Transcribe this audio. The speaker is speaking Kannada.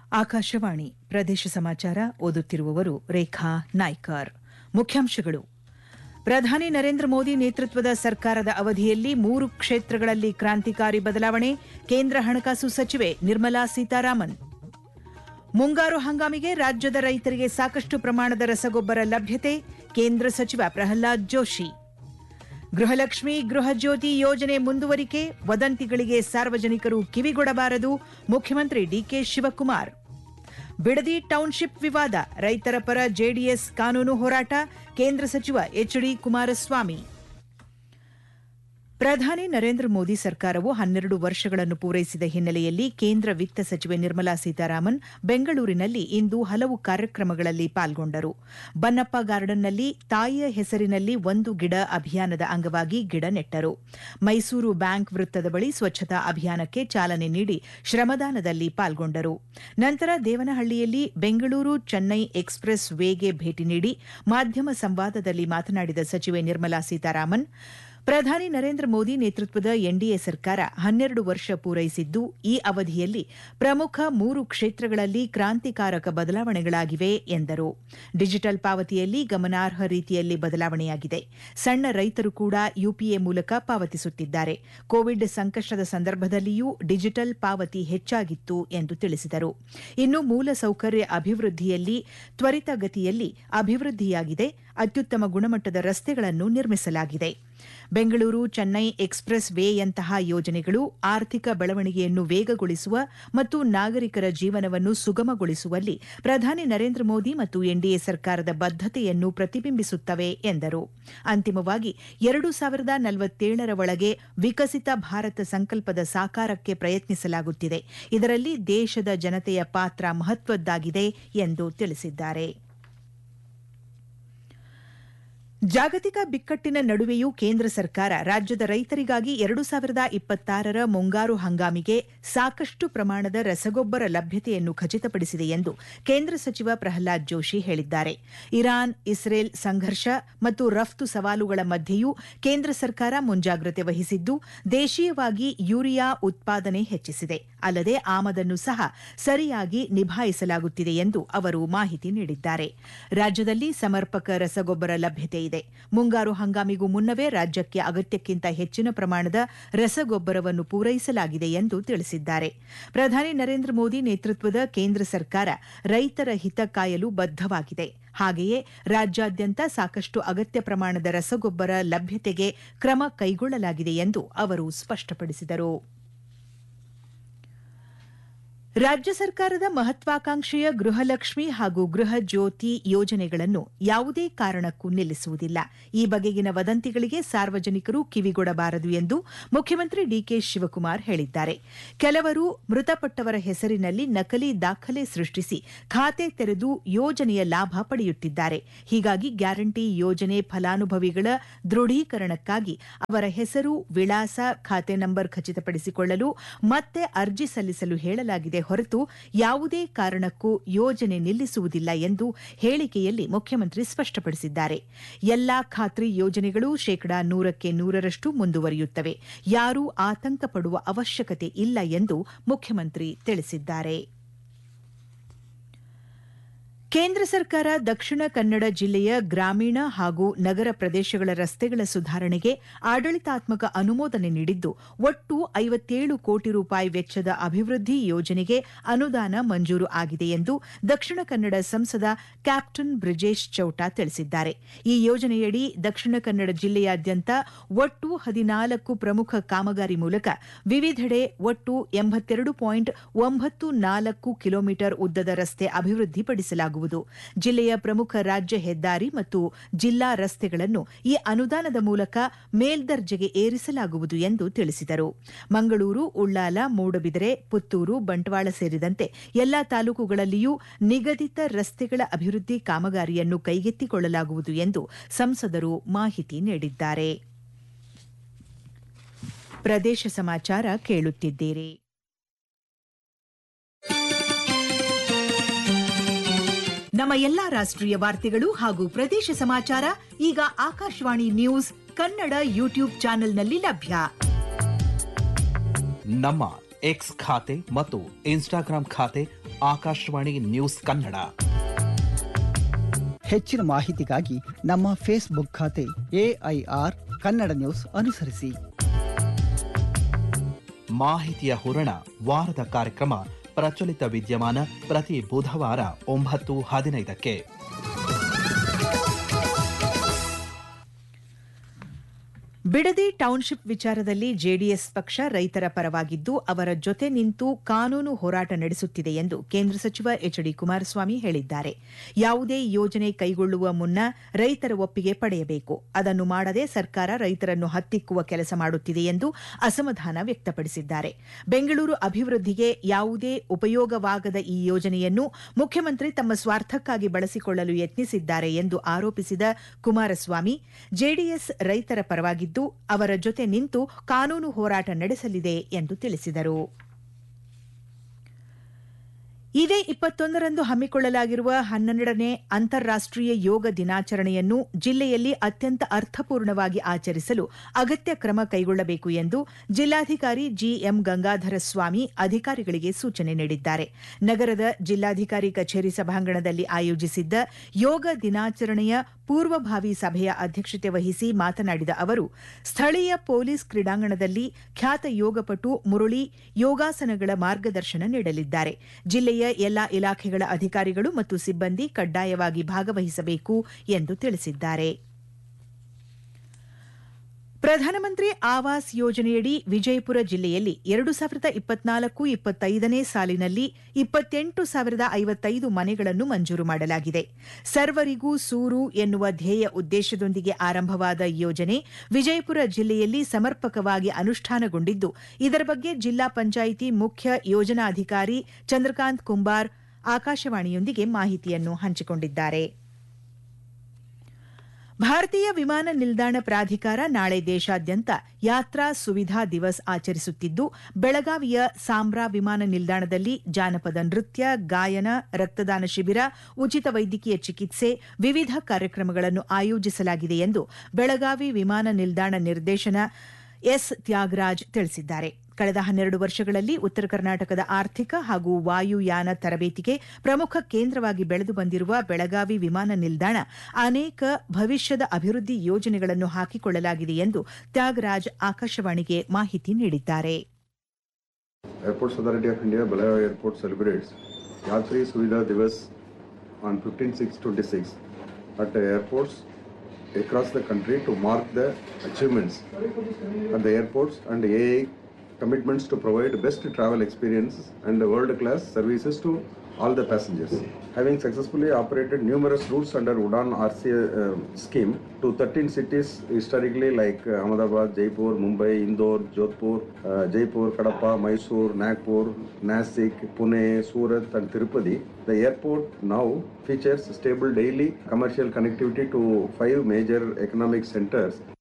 ಆಕಾಶವಾಣಿ ಪ್ರದೇಶ ಸಮಾಚಾರ ಓದುತ್ತಿರುವವರು ರೇಖಾ ನಾಯ್ಕರ್ ಮುಖ್ಯಾಂಶಗಳು ಪ್ರಧಾನಿ ನರೇಂದ್ರ ಮೋದಿ ನೇತೃತ್ವದ ಸರ್ಕಾರದ ಅವಧಿಯಲ್ಲಿ ಮೂರು ಕ್ಷೇತ್ರಗಳಲ್ಲಿ ಕ್ರಾಂತಿಕಾರಿ ಬದಲಾವಣೆ ಕೇಂದ್ರ ಹಣಕಾಸು ಸಚಿವೆ ನಿರ್ಮಲಾ ಸೀತಾರಾಮನ್ ಮುಂಗಾರು ಹಂಗಾಮಿಗೆ ರಾಜ್ಯದ ರೈತರಿಗೆ ಸಾಕಷ್ಟು ಪ್ರಮಾಣದ ರಸಗೊಬ್ಬರ ಲಭ್ಯತೆ ಕೇಂದ್ರ ಸಚಿವ ಪ್ರಹ್ಲಾದ್ ಜೋಶಿ ಗೃಹಲಕ್ಷ್ಮಿ ಗೃಹಜ್ಯೋತಿ ಯೋಜನೆ ಮುಂದುವರಿಕೆ ವದಂತಿಗಳಿಗೆ ಸಾರ್ವಜನಿಕರು ಕಿವಿಗೊಡಬಾರದು ಮುಖ್ಯಮಂತ್ರಿ ಡಿಕೆ ಶಿವಕುಮಾರ್ ಬಿಡದಿ ಟೌನ್ಶಿಪ್ ವಿವಾದ ರೈತರ ಪರ ಜೆಡಿಎಸ್ ಕಾನೂನು ಹೋರಾಟ ಕೇಂದ್ರ ಸಚಿವ ಎಚ್ಡಿ ಕುಮಾರಸ್ವಾಮಿ ಪ್ರಧಾನಿ ನರೇಂದ್ರ ಮೋದಿ ಸರ್ಕಾರವು ಹನ್ನೆರಡು ವರ್ಷಗಳನ್ನು ಪೂರೈಸಿದ ಹಿನ್ನೆಲೆಯಲ್ಲಿ ಕೇಂದ್ರ ವಿತ್ತ ಸಚಿವೆ ನಿರ್ಮಲಾ ಸೀತಾರಾಮನ್ ಬೆಂಗಳೂರಿನಲ್ಲಿ ಇಂದು ಹಲವು ಕಾರ್ಯಕ್ರಮಗಳಲ್ಲಿ ಪಾಲ್ಗೊಂಡರು ಬನ್ನಪ್ಪ ಗಾರ್ಡನ್ನಲ್ಲಿ ತಾಯಿಯ ಹೆಸರಿನಲ್ಲಿ ಒಂದು ಗಿಡ ಅಭಿಯಾನದ ಅಂಗವಾಗಿ ಗಿಡ ನೆಟ್ಟರು ಮೈಸೂರು ಬ್ಯಾಂಕ್ ವೃತ್ತದ ಬಳಿ ಸ್ವಚ್ಛತಾ ಅಭಿಯಾನಕ್ಕೆ ಚಾಲನೆ ನೀಡಿ ಶ್ರಮದಾನದಲ್ಲಿ ಪಾಲ್ಗೊಂಡರು ನಂತರ ದೇವನಹಳ್ಳಿಯಲ್ಲಿ ಬೆಂಗಳೂರು ಚೆನ್ನೈ ಎಕ್ಸ್ಪ್ರೆಸ್ ವೇಗೆ ಭೇಟಿ ನೀಡಿ ಮಾಧ್ಯಮ ಸಂವಾದದಲ್ಲಿ ಮಾತನಾಡಿದ ಸಚಿವೆ ನಿರ್ಮಲಾ ಸೀತಾರಾಮನ್ ಪ್ರಧಾನಿ ನರೇಂದ್ರ ಮೋದಿ ನೇತೃತ್ವದ ಎನ್ಡಿಎ ಸರ್ಕಾರ ಹನ್ನೆರಡು ವರ್ಷ ಪೂರೈಸಿದ್ದು ಈ ಅವಧಿಯಲ್ಲಿ ಪ್ರಮುಖ ಮೂರು ಕ್ಷೇತ್ರಗಳಲ್ಲಿ ಕ್ರಾಂತಿಕಾರಕ ಬದಲಾವಣೆಗಳಾಗಿವೆ ಎಂದರು ಡಿಜಿಟಲ್ ಪಾವತಿಯಲ್ಲಿ ಗಮನಾರ್ಹ ರೀತಿಯಲ್ಲಿ ಬದಲಾವಣೆಯಾಗಿದೆ ಸಣ್ಣ ರೈತರು ಕೂಡ ಯುಪಿಎ ಮೂಲಕ ಪಾವತಿಸುತ್ತಿದ್ದಾರೆ ಕೋವಿಡ್ ಸಂಕಷ್ಟದ ಸಂದರ್ಭದಲ್ಲಿಯೂ ಡಿಜಿಟಲ್ ಪಾವತಿ ಹೆಚ್ಚಾಗಿತ್ತು ಎಂದು ತಿಳಿಸಿದರು ಇನ್ನು ಮೂಲಸೌಕರ್ಯ ಅಭಿವೃದ್ಧಿಯಲ್ಲಿ ತ್ವರಿತಗತಿಯಲ್ಲಿ ಅಭಿವೃದ್ಧಿಯಾಗಿದೆ ಅತ್ಯುತ್ತಮ ಗುಣಮಟ್ಟದ ರಸ್ತೆಗಳನ್ನು ನಿರ್ಮಿಸಲಾಗಿದೆ ಬೆಂಗಳೂರು ಚೆನ್ನೈ ಎಕ್ಸ್ಪ್ರೆಸ್ ವೇಯಂತಹ ಯೋಜನೆಗಳು ಆರ್ಥಿಕ ಬೆಳವಣಿಗೆಯನ್ನು ವೇಗಗೊಳಿಸುವ ಮತ್ತು ನಾಗರಿಕರ ಜೀವನವನ್ನು ಸುಗಮಗೊಳಿಸುವಲ್ಲಿ ಪ್ರಧಾನಿ ನರೇಂದ್ರ ಮೋದಿ ಮತ್ತು ಎನ್ಡಿಎ ಸರ್ಕಾರದ ಬದ್ದತೆಯನ್ನು ಪ್ರತಿಬಿಂಬಿಸುತ್ತವೆ ಎಂದರು ಅಂತಿಮವಾಗಿ ಎರಡು ಸಾವಿರದ ನಲವತ್ತೇಳರ ಒಳಗೆ ವಿಕಸಿತ ಭಾರತ ಸಂಕಲ್ಪದ ಸಾಕಾರಕ್ಕೆ ಪ್ರಯತ್ನಿಸಲಾಗುತ್ತಿದೆ ಇದರಲ್ಲಿ ದೇಶದ ಜನತೆಯ ಪಾತ್ರ ಮಹತ್ವದ್ದಾಗಿದೆ ಎಂದು ತಿಳಿಸಿದ್ದಾರೆ ಜಾಗತಿಕ ಬಿಕ್ಕಟ್ಟಿನ ನಡುವೆಯೂ ಕೇಂದ್ರ ಸರ್ಕಾರ ರಾಜ್ಯದ ರೈತರಿಗಾಗಿ ಎರಡು ಸಾವಿರದ ಇಪ್ಪತ್ತಾರರ ಮುಂಗಾರು ಹಂಗಾಮಿಗೆ ಸಾಕಷ್ಟು ಪ್ರಮಾಣದ ರಸಗೊಬ್ಬರ ಲಭ್ಯತೆಯನ್ನು ಖಚಿತಪಡಿಸಿದೆ ಎಂದು ಕೇಂದ್ರ ಸಚಿವ ಪ್ರಹ್ಲಾದ್ ಜೋಶಿ ಹೇಳಿದ್ದಾರೆ ಇರಾನ್ ಇಸ್ರೇಲ್ ಸಂಘರ್ಷ ಮತ್ತು ರಫ್ತು ಸವಾಲುಗಳ ಮಧ್ಯೆಯೂ ಕೇಂದ್ರ ಸರ್ಕಾರ ಮುಂಜಾಗ್ರತೆ ವಹಿಸಿದ್ದು ದೇಶೀಯವಾಗಿ ಯೂರಿಯಾ ಉತ್ಪಾದನೆ ಹೆಚ್ಚಿಸಿದೆ ಅಲ್ಲದೆ ಆಮದನ್ನು ಸಹ ಸರಿಯಾಗಿ ನಿಭಾಯಿಸಲಾಗುತ್ತಿದೆ ಎಂದು ಅವರು ಮಾಹಿತಿ ನೀಡಿದ್ದಾರೆ ರಾಜ್ಯದಲ್ಲಿ ಸಮರ್ಪಕ ರಸಗೊಬ್ಬರ ಲಭ್ಯತೆ ಇದೆ ಮುಂಗಾರು ಹಂಗಾಮಿಗೂ ಮುನ್ನವೇ ರಾಜ್ಯಕ್ಕೆ ಅಗತ್ಯಕ್ಕಿಂತ ಹೆಚ್ಚಿನ ಪ್ರಮಾಣದ ರಸಗೊಬ್ಬರವನ್ನು ಪೂರೈಸಲಾಗಿದೆ ಎಂದು ತಿಳಿಸಿದ್ದಾರೆ ಪ್ರಧಾನಿ ನರೇಂದ್ರ ಮೋದಿ ನೇತೃತ್ವದ ಕೇಂದ್ರ ಸರ್ಕಾರ ರೈತರ ಹಿತ ಕಾಯಲು ಬದ್ದವಾಗಿದೆ ಹಾಗೆಯೇ ರಾಜ್ಯಾದ್ಯಂತ ಸಾಕಷ್ಟು ಅಗತ್ಯ ಪ್ರಮಾಣದ ರಸಗೊಬ್ಬರ ಲಭ್ಯತೆಗೆ ಕ್ರಮ ಕೈಗೊಳ್ಳಲಾಗಿದೆ ಎಂದು ಅವರು ಸ್ಪಷ್ಟಪಡಿಸಿದರು ರಾಜ್ಯ ಸರ್ಕಾರದ ಮಹತ್ವಾಕಾಂಕ್ಷೆಯ ಗೃಹಲಕ್ಷ್ಮಿ ಹಾಗೂ ಗೃಹ ಜ್ಯೋತಿ ಯೋಜನೆಗಳನ್ನು ಯಾವುದೇ ಕಾರಣಕ್ಕೂ ನಿಲ್ಲಿಸುವುದಿಲ್ಲ ಈ ಬಗೆಗಿನ ವದಂತಿಗಳಿಗೆ ಸಾರ್ವಜನಿಕರು ಕಿವಿಗೊಡಬಾರದು ಎಂದು ಮುಖ್ಯಮಂತ್ರಿ ಡಿಕೆ ಶಿವಕುಮಾರ್ ಹೇಳಿದ್ದಾರೆ ಕೆಲವರು ಮೃತಪಟ್ಟವರ ಹೆಸರಿನಲ್ಲಿ ನಕಲಿ ದಾಖಲೆ ಸೃಷ್ಟಿಸಿ ಖಾತೆ ತೆರೆದು ಯೋಜನೆಯ ಲಾಭ ಪಡೆಯುತ್ತಿದ್ದಾರೆ ಹೀಗಾಗಿ ಗ್ಯಾರಂಟಿ ಯೋಜನೆ ಫಲಾನುಭವಿಗಳ ದೃಢೀಕರಣಕ್ಕಾಗಿ ಅವರ ಹೆಸರು ವಿಳಾಸ ಖಾತೆ ನಂಬರ್ ಖಚಿತಪಡಿಸಿಕೊಳ್ಳಲು ಮತ್ತೆ ಅರ್ಜಿ ಸಲ್ಲಿಸಲು ಹೇಳಲಾಗಿದೆ ಹೊರತು ಯಾವುದೇ ಕಾರಣಕ್ಕೂ ಯೋಜನೆ ನಿಲ್ಲಿಸುವುದಿಲ್ಲ ಎಂದು ಹೇಳಿಕೆಯಲ್ಲಿ ಮುಖ್ಯಮಂತ್ರಿ ಸ್ಪಷ್ಟಪಡಿಸಿದ್ದಾರೆ ಎಲ್ಲಾ ಖಾತ್ರಿ ಯೋಜನೆಗಳು ಶೇಕಡಾ ನೂರಕ್ಕೆ ನೂರರಷ್ಟು ಮುಂದುವರಿಯುತ್ತವೆ ಯಾರೂ ಆತಂಕ ಪಡುವ ಅವಶ್ಯಕತೆ ಇಲ್ಲ ಎಂದು ಮುಖ್ಯಮಂತ್ರಿ ತಿಳಿಸಿದ್ದಾರೆ ಕೇಂದ್ರ ಸರ್ಕಾರ ದಕ್ಷಿಣ ಕನ್ನಡ ಜಿಲ್ಲೆಯ ಗ್ರಾಮೀಣ ಹಾಗೂ ನಗರ ಪ್ರದೇಶಗಳ ರಸ್ತೆಗಳ ಸುಧಾರಣೆಗೆ ಆಡಳಿತಾತ್ಮಕ ಅನುಮೋದನೆ ನೀಡಿದ್ದು ಒಟ್ಟು ಐವತ್ತೇಳು ಕೋಟಿ ರೂಪಾಯಿ ವೆಚ್ಚದ ಅಭಿವೃದ್ಧಿ ಯೋಜನೆಗೆ ಅನುದಾನ ಮಂಜೂರು ಆಗಿದೆ ಎಂದು ದಕ್ಷಿಣ ಕನ್ನಡ ಸಂಸದ ಕ್ಯಾಪ್ಟನ್ ಬ್ರಿಜೇಶ್ ಚೌಟಾ ತಿಳಿಸಿದ್ದಾರೆ ಈ ಯೋಜನೆಯಡಿ ದಕ್ಷಿಣ ಕನ್ನಡ ಜಿಲ್ಲೆಯಾದ್ಯಂತ ಒಟ್ಟು ಹದಿನಾಲ್ಕು ಪ್ರಮುಖ ಕಾಮಗಾರಿ ಮೂಲಕ ವಿವಿಧೆಡೆ ಒಟ್ಟು ಎಂಬತ್ತೆರಡು ಪಾಯಿಂಟ್ ಒಂಬತ್ತು ನಾಲ್ಕು ಕಿಲೋಮೀಟರ್ ಉದ್ದದ ರಸ್ತೆ ಅಭಿವೃದ್ಧಿಪಡಿಸಲಾಗುವುದು ಜಿಲ್ಲೆಯ ಪ್ರಮುಖ ರಾಜ್ಯ ಹೆದ್ದಾರಿ ಮತ್ತು ಜಿಲ್ಲಾ ರಸ್ತೆಗಳನ್ನು ಈ ಅನುದಾನದ ಮೂಲಕ ಮೇಲ್ದರ್ಜೆಗೆ ಏರಿಸಲಾಗುವುದು ಎಂದು ತಿಳಿಸಿದರು ಮಂಗಳೂರು ಉಳ್ಳಾಲ ಮೂಡಬಿದರೆ ಪುತ್ತೂರು ಬಂಟ್ವಾಳ ಸೇರಿದಂತೆ ಎಲ್ಲಾ ತಾಲೂಕುಗಳಲ್ಲಿಯೂ ನಿಗದಿತ ರಸ್ತೆಗಳ ಅಭಿವೃದ್ಧಿ ಕಾಮಗಾರಿಯನ್ನು ಕೈಗೆತ್ತಿಕೊಳ್ಳಲಾಗುವುದು ಎಂದು ಸಂಸದರು ಮಾಹಿತಿ ನೀಡಿದ್ದಾರೆ ಪ್ರದೇಶ ಸಮಾಚಾರ ಕೇಳುತ್ತಿದ್ದೀರಿ ನಮ್ಮ ಎಲ್ಲಾ ರಾಷ್ಟ್ರೀಯ ವಾರ್ತೆಗಳು ಹಾಗೂ ಪ್ರದೇಶ ಸಮಾಚಾರ ಈಗ ಆಕಾಶವಾಣಿ ನ್ಯೂಸ್ ಕನ್ನಡ ಯೂಟ್ಯೂಬ್ ಚಾನೆಲ್ನಲ್ಲಿ ಲಭ್ಯ ನಮ್ಮ ಎಕ್ಸ್ ಖಾತೆ ಮತ್ತು ಇನ್ಸ್ಟಾಗ್ರಾಂ ಖಾತೆ ಆಕಾಶವಾಣಿ ನ್ಯೂಸ್ ಕನ್ನಡ ಹೆಚ್ಚಿನ ಮಾಹಿತಿಗಾಗಿ ನಮ್ಮ ಫೇಸ್ಬುಕ್ ಖಾತೆ ಎಐಆರ್ ಕನ್ನಡ ನ್ಯೂಸ್ ಅನುಸರಿಸಿ ಮಾಹಿತಿಯ ಹೂರಣ ವಾರದ ಕಾರ್ಯಕ್ರಮ ಪ್ರಚಲಿತ ವಿದ್ಯಮಾನ ಪ್ರತಿ ಬುಧವಾರ ಒಂಬತ್ತು ಹದಿನೈದಕ್ಕೆ ಬಿಡದಿ ಟೌನ್ಶಿಪ್ ವಿಚಾರದಲ್ಲಿ ಜೆಡಿಎಸ್ ಪಕ್ಷ ರೈತರ ಪರವಾಗಿದ್ದು ಅವರ ಜೊತೆ ನಿಂತು ಕಾನೂನು ಹೋರಾಟ ನಡೆಸುತ್ತಿದೆ ಎಂದು ಕೇಂದ್ರ ಸಚಿವ ಎಚ್ ಡಿ ಕುಮಾರಸ್ವಾಮಿ ಹೇಳಿದ್ದಾರೆ ಯಾವುದೇ ಯೋಜನೆ ಕೈಗೊಳ್ಳುವ ಮುನ್ನ ರೈತರ ಒಪ್ಪಿಗೆ ಪಡೆಯಬೇಕು ಅದನ್ನು ಮಾಡದೆ ಸರ್ಕಾರ ರೈತರನ್ನು ಹತ್ತಿಕ್ಕುವ ಕೆಲಸ ಮಾಡುತ್ತಿದೆ ಎಂದು ಅಸಮಾಧಾನ ವ್ಯಕ್ತಪಡಿಸಿದ್ದಾರೆ ಬೆಂಗಳೂರು ಅಭಿವೃದ್ಧಿಗೆ ಯಾವುದೇ ಉಪಯೋಗವಾಗದ ಈ ಯೋಜನೆಯನ್ನು ಮುಖ್ಯಮಂತ್ರಿ ತಮ್ಮ ಸ್ವಾರ್ಥಕ್ಕಾಗಿ ಬಳಸಿಕೊಳ್ಳಲು ಯತ್ನಿಸಿದ್ದಾರೆ ಎಂದು ಆರೋಪಿಸಿದ ಕುಮಾರಸ್ವಾಮಿ ಜೆಡಿಎಸ್ ರೈತರ ಪರವಾಗಿದ್ದು ಅವರ ಜೊತೆ ನಿಂತು ಕಾನೂನು ಹೋರಾಟ ನಡೆಸಲಿದೆ ಎಂದು ತಿಳಿಸಿದರು ಇದೇ ಇಪ್ಪತ್ತೊಂದರಂದು ಹಮ್ಮಿಕೊಳ್ಳಲಾಗಿರುವ ಹನ್ನೆರಡನೇ ಅಂತಾರಾಷ್ಟೀಯ ಯೋಗ ದಿನಾಚರಣೆಯನ್ನು ಜಿಲ್ಲೆಯಲ್ಲಿ ಅತ್ಯಂತ ಅರ್ಥಪೂರ್ಣವಾಗಿ ಆಚರಿಸಲು ಅಗತ್ಯ ಕ್ರಮ ಕೈಗೊಳ್ಳಬೇಕು ಎಂದು ಜಿಲ್ಲಾಧಿಕಾರಿ ಜಿಎಂ ಗಂಗಾಧರ ಸ್ವಾಮಿ ಅಧಿಕಾರಿಗಳಿಗೆ ಸೂಚನೆ ನೀಡಿದ್ದಾರೆ ನಗರದ ಜಿಲ್ಲಾಧಿಕಾರಿ ಕಚೇರಿ ಸಭಾಂಗಣದಲ್ಲಿ ಆಯೋಜಿಸಿದ್ದ ಯೋಗ ದಿನಾಚರಣೆಯ ಪೂರ್ವಭಾವಿ ಸಭೆಯ ಅಧ್ಯಕ್ಷತೆ ವಹಿಸಿ ಮಾತನಾಡಿದ ಅವರು ಸ್ಥಳೀಯ ಪೊಲೀಸ್ ಕ್ರೀಡಾಂಗಣದಲ್ಲಿ ಖ್ಯಾತ ಯೋಗಪಟು ಮುರಳಿ ಯೋಗಾಸನಗಳ ಮಾರ್ಗದರ್ಶನ ನೀಡಲಿದ್ದಾರೆ ಜಿಲ್ಲೆಯ ಎಲ್ಲಾ ಇಲಾಖೆಗಳ ಅಧಿಕಾರಿಗಳು ಮತ್ತು ಸಿಬ್ಬಂದಿ ಕಡ್ಡಾಯವಾಗಿ ಭಾಗವಹಿಸಬೇಕು ಎಂದು ತಿಳಿಸಿದ್ದಾರೆ ಪ್ರಧಾನಮಂತ್ರಿ ಆವಾಸ್ ಯೋಜನೆಯಡಿ ವಿಜಯಪುರ ಜಿಲ್ಲೆಯಲ್ಲಿ ಎರಡು ಸಾವಿರದ ಇಪ್ಪತ್ನಾಲ್ಕು ಇಪ್ಪತ್ತೈದನೇ ಸಾಲಿನಲ್ಲಿ ಇಪ್ಪತ್ತೆಂಟು ಸಾವಿರದ ಐವತ್ತೈದು ಮನೆಗಳನ್ನು ಮಂಜೂರು ಮಾಡಲಾಗಿದೆ ಸರ್ವರಿಗೂ ಸೂರು ಎನ್ನುವ ಧ್ಯೇಯ ಉದ್ದೇಶದೊಂದಿಗೆ ಆರಂಭವಾದ ಯೋಜನೆ ವಿಜಯಪುರ ಜಿಲ್ಲೆಯಲ್ಲಿ ಸಮರ್ಪಕವಾಗಿ ಅನುಷ್ಠಾನಗೊಂಡಿದ್ದು ಇದರ ಬಗ್ಗೆ ಜಿಲ್ಲಾ ಪಂಚಾಯಿತಿ ಮುಖ್ಯ ಯೋಜನಾಧಿಕಾರಿ ಚಂದ್ರಕಾಂತ್ ಕುಂಬಾರ್ ಆಕಾಶವಾಣಿಯೊಂದಿಗೆ ಮಾಹಿತಿಯನ್ನು ಹಂಚಿಕೊಂಡಿದ್ದಾರೆ ಭಾರತೀಯ ವಿಮಾನ ನಿಲ್ದಾಣ ಪ್ರಾಧಿಕಾರ ನಾಳೆ ದೇಶಾದ್ಯಂತ ಯಾತ್ರಾ ಸುವಿಧಾ ದಿವಸ್ ಆಚರಿಸುತ್ತಿದ್ದು ಬೆಳಗಾವಿಯ ಸಾಂಬ್ರಾ ವಿಮಾನ ನಿಲ್ದಾಣದಲ್ಲಿ ಜಾನಪದ ನೃತ್ಯ ಗಾಯನ ರಕ್ತದಾನ ಶಿಬಿರ ಉಚಿತ ವೈದ್ಯಕೀಯ ಚಿಕಿತ್ಸೆ ವಿವಿಧ ಕಾರ್ಯಕ್ರಮಗಳನ್ನು ಆಯೋಜಿಸಲಾಗಿದೆ ಎಂದು ಬೆಳಗಾವಿ ವಿಮಾನ ನಿಲ್ದಾಣ ನಿರ್ದೇಶನ ಎಸ್ ತ್ಯಾಗರಾಜ್ ತಿಳಿಸಿದ್ದಾರೆ ಕಳೆದ ಹನ್ನೆರಡು ವರ್ಷಗಳಲ್ಲಿ ಉತ್ತರ ಕರ್ನಾಟಕದ ಆರ್ಥಿಕ ಹಾಗೂ ವಾಯುಯಾನ ತರಬೇತಿಗೆ ಪ್ರಮುಖ ಕೇಂದ್ರವಾಗಿ ಬೆಳೆದು ಬಂದಿರುವ ಬೆಳಗಾವಿ ವಿಮಾನ ನಿಲ್ದಾಣ ಅನೇಕ ಭವಿಷ್ಯದ ಅಭಿವೃದ್ಧಿ ಯೋಜನೆಗಳನ್ನು ಹಾಕಿಕೊಳ್ಳಲಾಗಿದೆ ಎಂದು ತ್ಯಾಗರಾಜ್ ಆಕಾಶವಾಣಿಗೆ ಮಾಹಿತಿ ನೀಡಿದ್ದಾರೆ Airports Authority of India, Belagavi Airport celebrates Yatri Suvidha Divas on 15-6-26 at the airports across the country to mark the achievements at the airports and AA commitments to provide best travel experience and world-class services to all the passengers. Having successfully operated numerous routes under Udan RCA uh, scheme to 13 cities historically like uh, Ahmedabad, Jaipur, Mumbai, Indore, Jodhpur, uh, Jaipur, Kadapa, Mysore, Nagpur, Nasik, Pune, Surat and Tirupati, the airport now features stable daily commercial connectivity to five major economic centers